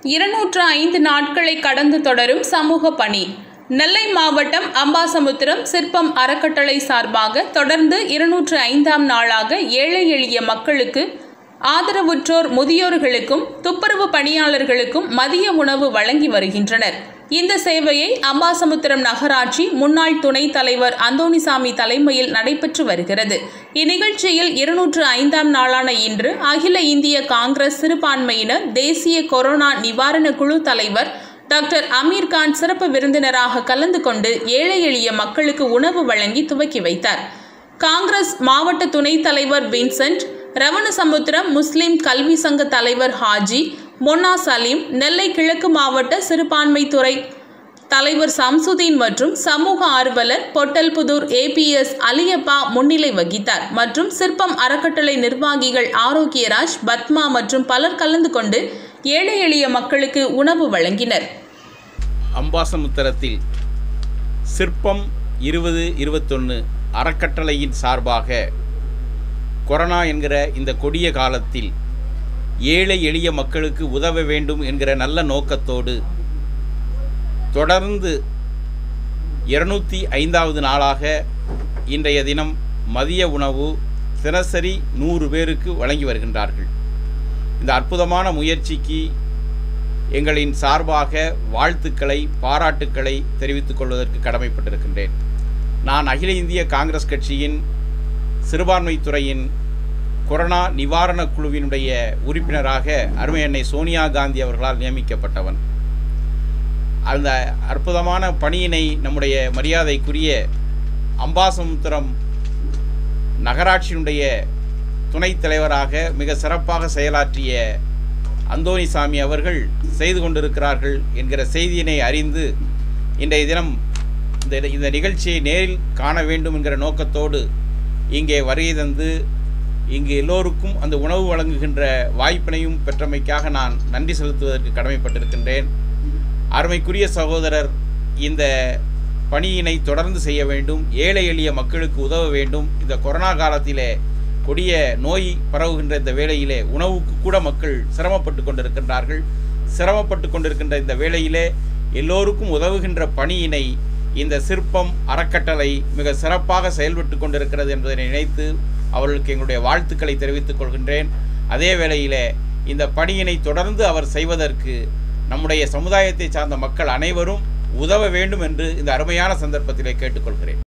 இருநூற்று ஐந்து நாட்களை கடந்து தொடரும் சமூக பணி நெல்லை மாவட்டம் அம்பாசமுத்திரம் சிற்பம் அறக்கட்டளை சார்பாக தொடர்ந்து இருநூற்று ஐந்தாம் நாளாக ஏழை எளிய மக்களுக்கு ஆதரவுற்றோர் முதியோர்களுக்கும் துப்புரவு பணியாளர்களுக்கும் மதிய உணவு வழங்கி வருகின்றனர் இந்த சேவையை அம்பாசமுத்திரம் நகராட்சி முன்னாள் துணைத் தலைவர் அந்தோணிசாமி தலைமையில் நடைபெற்று வருகிறது இந்நிகழ்ச்சியில் இருநூற்று ஐந்தாம் நாளான இன்று அகில இந்திய காங்கிரஸ் சிறுபான்மையினர் தேசிய கொரோனா நிவாரண குழு தலைவர் டாக்டர் அமீர்கான் சிறப்பு விருந்தினராக கலந்து கொண்டு ஏழை எளிய மக்களுக்கு உணவு வழங்கி துவக்கி வைத்தார் காங்கிரஸ் மாவட்ட துணைத் தலைவர் வின்சென்ட் ரவணசமுத்திரம் முஸ்லிம் கல்வி சங்க தலைவர் ஹாஜி மொன்னா சலீம் நெல்லை கிழக்கு மாவட்ட சிறுபான்மைத்துறை தலைவர் சம்சுதீன் மற்றும் சமூக ஆர்வலர் பொட்டல்புதூர் ஏபிஎஸ் அலியப்பா முன்னிலை வகித்தார் மற்றும் சிற்பம் அறக்கட்டளை நிர்வாகிகள் ஆரோக்கியராஜ் பத்மா மற்றும் பலர் கலந்து கொண்டு ஏழை எளிய மக்களுக்கு உணவு வழங்கினர் அம்பாசமுத்திரத்தில் சிற்பம் இருபது இருபத்தொன்று அறக்கட்டளையின் சார்பாக கொரோனா என்கிற இந்த கொடிய காலத்தில் ஏழை எளிய மக்களுக்கு உதவ வேண்டும் என்கிற நல்ல நோக்கத்தோடு தொடர்ந்து இருநூற்றி ஐந்தாவது நாளாக இன்றைய தினம் மதிய உணவு தினசரி நூறு பேருக்கு வழங்கி வருகின்றார்கள் இந்த அற்புதமான முயற்சிக்கு எங்களின் சார்பாக வாழ்த்துக்களை பாராட்டுக்களை தெரிவித்துக் கொள்வதற்கு கடமைப்பட்டிருக்கின்றேன் நான் அகில இந்திய காங்கிரஸ் கட்சியின் சிறுபான்மைத்துறையின் கொரோனா நிவாரணக் குழுவினுடைய உறுப்பினராக அருமை அன்னை சோனியா காந்தி அவர்களால் நியமிக்கப்பட்டவன் அந்த அற்புதமான பணியினை நம்முடைய மரியாதைக்குரிய அம்பாசமுத்திரம் நகராட்சியினுடைய துணைத் தலைவராக மிக சிறப்பாக செயலாற்றிய அந்தோணிசாமி அவர்கள் செய்து கொண்டிருக்கிறார்கள் என்கிற செய்தியினை அறிந்து இன்றைய தினம் இந்த இந்த நிகழ்ச்சியை நேரில் காண வேண்டும் என்கிற நோக்கத்தோடு இங்கே வருகை தந்து இங்கு எல்லோருக்கும் அந்த உணவு வழங்குகின்ற வாய்ப்பினையும் பெற்றமைக்காக நான் நன்றி செலுத்துவதற்கு கடமைப்பட்டிருக்கின்றேன் அருமைக்குரிய சகோதரர் இந்த பணியினை தொடர்ந்து செய்ய வேண்டும் ஏழை எளிய மக்களுக்கு உதவ வேண்டும் இந்த கொரோனா காலத்திலே கொடிய நோய் பரவுகின்ற இந்த வேளையிலே உணவுக்கு கூட மக்கள் சிரமப்பட்டு கொண்டிருக்கின்றார்கள் சிரமப்பட்டு கொண்டிருக்கின்ற இந்த வேளையிலே எல்லோருக்கும் உதவுகின்ற பணியினை இந்த சிற்பம் அறக்கட்டளை மிக சிறப்பாக செயல்பட்டு கொண்டிருக்கிறது என்பதை நினைத்து அவர்களுக்கு எங்களுடைய வாழ்த்துக்களை தெரிவித்துக் கொள்கின்றேன் அதே வேளையிலே இந்த பணியினை தொடர்ந்து அவர் செய்வதற்கு நம்முடைய சமுதாயத்தை சார்ந்த மக்கள் அனைவரும் உதவ வேண்டும் என்று இந்த அருமையான சந்தர்ப்பத்திலே கேட்டுக்கொள்கிறேன்